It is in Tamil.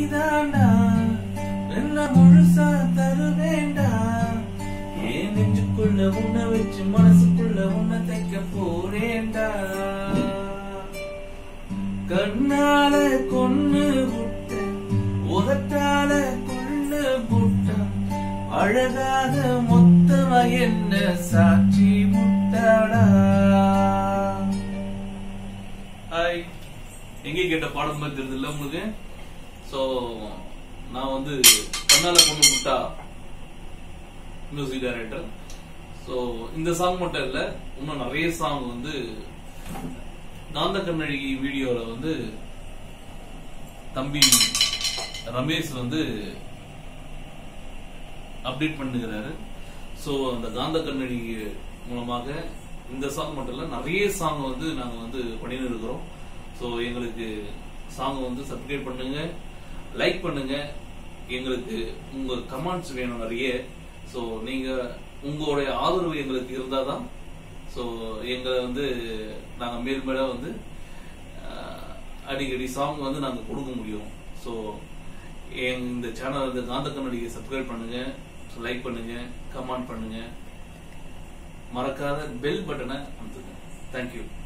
நீதாண்டா என்ன முழுசா தருவேண்டா ஏன் நெஞ்சுக்குள்ள உன்னை வச்சு மனசுக்குள்ள உன்னை தைக்க போறேன்டா கண்ணால கொன்னு புட்ட உதட்டால கொன்னு புட்ட அழகாக மொத்தமா என்ன சாட்சி முட்டாடா ஹாய் எங்க கேட்ட பாடம் மாதிரி தெரியுது இல்ல உங்களுக்கு சோ நான் வந்து கண்ணால பொண்ணு முட்டா மியூசிக் டைரக்டர் சோ இந்த சாங் மட்டும் இல்ல இன்னும் நிறைய சாங் வந்து காந்த கண்ணழகி வீடியோல வந்து தம்பி ரமேஷ் வந்து அப்டேட் பண்ணுகிறாரு சோ அந்த காந்த கண்ணழகி மூலமாக இந்த சாங் மட்டும் இல்ல நிறைய சாங் வந்து நாங்க வந்து பண்ணிட்டு இருக்கிறோம் சோ எங்களுக்கு சாங் வந்து சப்ஸ்கிரைப் பண்ணுங்க லைக் பண்ணுங்க எங்களுக்கு உங்க கமெண்ட்ஸ் வேணும் நிறைய சோ நீங்க உங்களுடைய ஆதரவு எங்களுக்கு இருந்தாதான் ஸோ எங்களை வந்து நாங்கள் மேல் மேல வந்து அஹ், அடிக்கடி சாங் வந்து நாங்கள் கொடுக்க முடியும் ஸோ இந்த சேனல் வந்து காந்த கண்ணடியை சப்ஸ்கிரைப் பண்ணுங்க லைக் பண்ணுங்க கமெண்ட் பண்ணுங்க மறக்காத பெல் பட்டனை அமுத்துங்க தேங்க்யூ